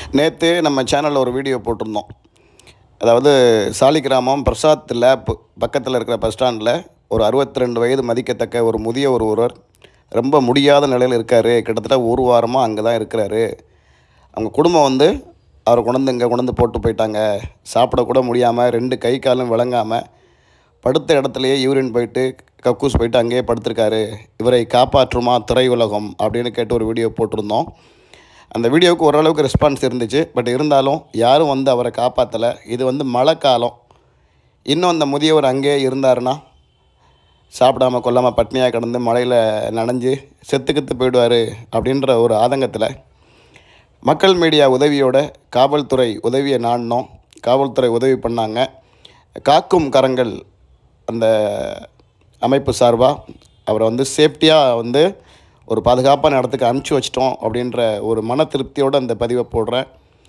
நேற்று நம்ம சேனலில் ஒரு வீடியோ போட்டிருந்தோம் அதாவது சாலிகிராமம் பிரசாத் லேப் பக்கத்தில் இருக்கிற பஸ் ஸ்டாண்டில் ஒரு 62 வயது மதிக்கத்தக்க ஒரு முதிய ஒரு ஒருவர் ரொம்ப முடியாத நிலையில் இருக்கார் கிட்டத்தட்ட ஒரு வாரமாக அங்கே தான் இருக்கிறாரு அவங்க குடும்பம் வந்து அவரை கொண்டு இங்கே கொண்டு வந்து போட்டு போயிட்டாங்க சாப்பிடக்கூட முடியாமல் ரெண்டு கை காலும் விளங்காமல் படுத்த இடத்துலையே யூரின் போயிட்டு கக்கூஸ் போயிட்டு அங்கேயே படுத்திருக்காரு இவரை காப்பாற்றுமா திரை உலகம் அப்படின்னு கேட்டு ஒரு வீடியோ போட்டிருந்தோம் அந்த வீடியோவுக்கு ஓரளவுக்கு ரெஸ்பான்ஸ் இருந்துச்சு பட் இருந்தாலும் யாரும் வந்து அவரை காப்பாற்றலை இது வந்து மழை காலம் இன்னும் அந்த முதியவர் அங்கேயே இருந்தாருன்னா சாப்பிடாம கொல்லாமல் பட்னியாக கிடந்து மழையில் நனைஞ்சு செத்துக்கித்து போயிடுவார் அப்படின்ற ஒரு ஆதங்கத்தில் மக்கள் மீடியா உதவியோட காவல்துறை உதவியை நாடினோம் காவல்துறை உதவி பண்ணாங்க காக்கும் கரங்கள் அந்த அமைப்பு சார்பாக அவரை வந்து சேஃப்டியாக வந்து ஒரு பாதுகாப்பான இடத்துக்கு அனுப்பிச்சி வச்சிட்டோம் அப்படின்ற ஒரு மன திருப்தியோடு அந்த பதிவை போடுறேன்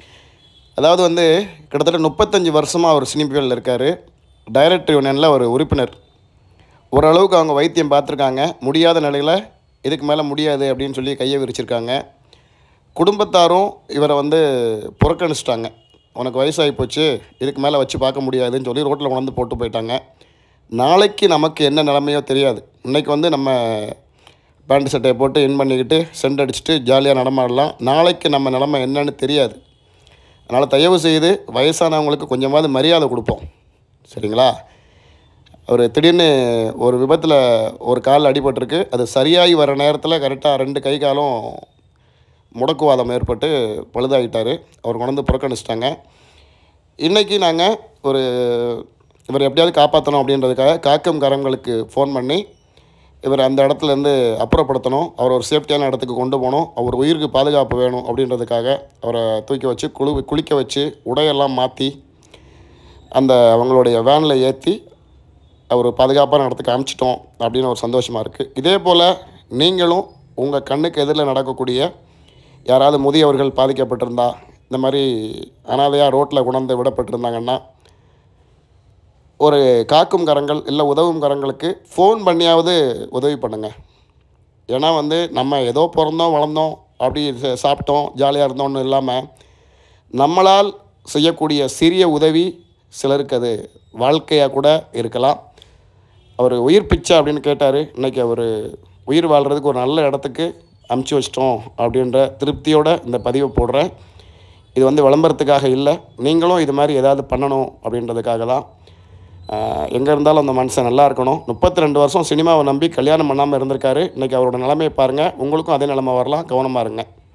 அதாவது வந்து கிட்டத்தட்ட முப்பத்தஞ்சு வருஷமாக அவர் சினிபியலில் இருக்கார் டைரக்டர் யூனியனில் ஒரு உறுப்பினர் ஓரளவுக்கு அவங்க வைத்தியம் பார்த்துருக்காங்க முடியாத நிலையில் இதுக்கு மேலே முடியாது அப்படின்னு சொல்லி கையை விரிச்சிருக்காங்க குடும்பத்தாரும் இவரை வந்து புறக்கணிச்சிட்டாங்க உனக்கு வயசாகி போச்சு இதுக்கு மேலே வச்சு பார்க்க முடியாதுன்னு சொல்லி ரோட்டில் கொண்டு வந்து போட்டு போயிட்டாங்க நாளைக்கு நமக்கு என்ன நிலைமையோ தெரியாது இன்றைக்கி வந்து நம்ம பேண்ட் சட்டையை போட்டு இன் பண்ணிக்கிட்டு சென்ட் அடிச்சுட்டு ஜாலியாக நடமாடலாம் நாளைக்கு நம்ம நிலைமை என்னன்னு தெரியாது அதனால் தயவு செய்து வயசானவங்களுக்கு கொஞ்சமாவது மரியாதை கொடுப்போம் சரிங்களா ஒரு திடீர்னு ஒரு விபத்தில் ஒரு கால் அடிபட்டிருக்கு அது சரியாகி வர நேரத்தில் கரெக்டாக ரெண்டு கை காலும் முடக்குவாதம் ஏற்பட்டு பழுதாகிட்டார் அவர் கொண்டு வந்து புறக்கணிச்சிட்டாங்க இன்றைக்கி நாங்கள் ஒரு இவர் எப்படியாவது காப்பாற்றணும் அப்படின்றதுக்காக காக்கும் கரங்களுக்கு ஃபோன் பண்ணி இவர் அந்த இடத்துலேருந்து அப்புறப்படுத்தணும் அவர் ஒரு சேஃப்டியான இடத்துக்கு கொண்டு போகணும் அவர் உயிருக்கு பாதுகாப்பு வேணும் அப்படின்றதுக்காக அவரை தூக்கி வச்சு குழு குளிக்க வச்சு உடையெல்லாம் மாற்றி அந்த அவங்களுடைய வேனில் ஏற்றி அவர் பாதுகாப்பான இடத்துக்கு அனுப்பிச்சிட்டோம் அப்படின்னு ஒரு சந்தோஷமாக இருக்குது இதே போல் நீங்களும் உங்கள் கண்ணுக்கு எதிரில் நடக்கக்கூடிய யாராவது முதியவர்கள் பாதிக்கப்பட்டிருந்தா இந்த மாதிரி அனாதையாக ரோட்டில் குணந்து விடப்பட்டிருந்தாங்கன்னா ஒரு காக்கும் கரங்கள் இல்லை உதவும் கரங்களுக்கு ஃபோன் பண்ணியாவது உதவி பண்ணுங்கள் ஏன்னா வந்து நம்ம ஏதோ பிறந்தோம் வளர்ந்தோம் அப்படி ச- சாப்பிட்டோம் ஜாலியாக இருந்தோம்னு இல்லாமல் நம்மளால் செய்யக்கூடிய சிறிய உதவி சிலருக்கு அது வாழ்க்கையாக கூட இருக்கலாம் அவர் உயிர் பிச்சை அப்படின்னு கேட்டார் இன்றைக்கி அவர் உயிர் வாழ்கிறதுக்கு ஒரு நல்ல இடத்துக்கு அமுச்சு வச்சிட்டோம் அப்படின்ற திருப்தியோட இந்த பதிவை போடுறேன் இது வந்து விளம்பரத்துக்காக இல்லை நீங்களும் இது மாதிரி ஏதாவது பண்ணணும் அப்படின்றதுக்காக தான் எங்கே இருந்தாலும் அந்த மனுஷன் நல்லா இருக்கணும் முப்பத்தி ரெண்டு வருஷம் சினிமாவை நம்பி கல்யாணம் பண்ணாமல் இருந்திருக்காரு இன்றைக்கி அவரோட நிலைமையை பாருங்கள் உங்களுக்கும் அதே நிலைமை வரலாம் கவனமாக இருங்க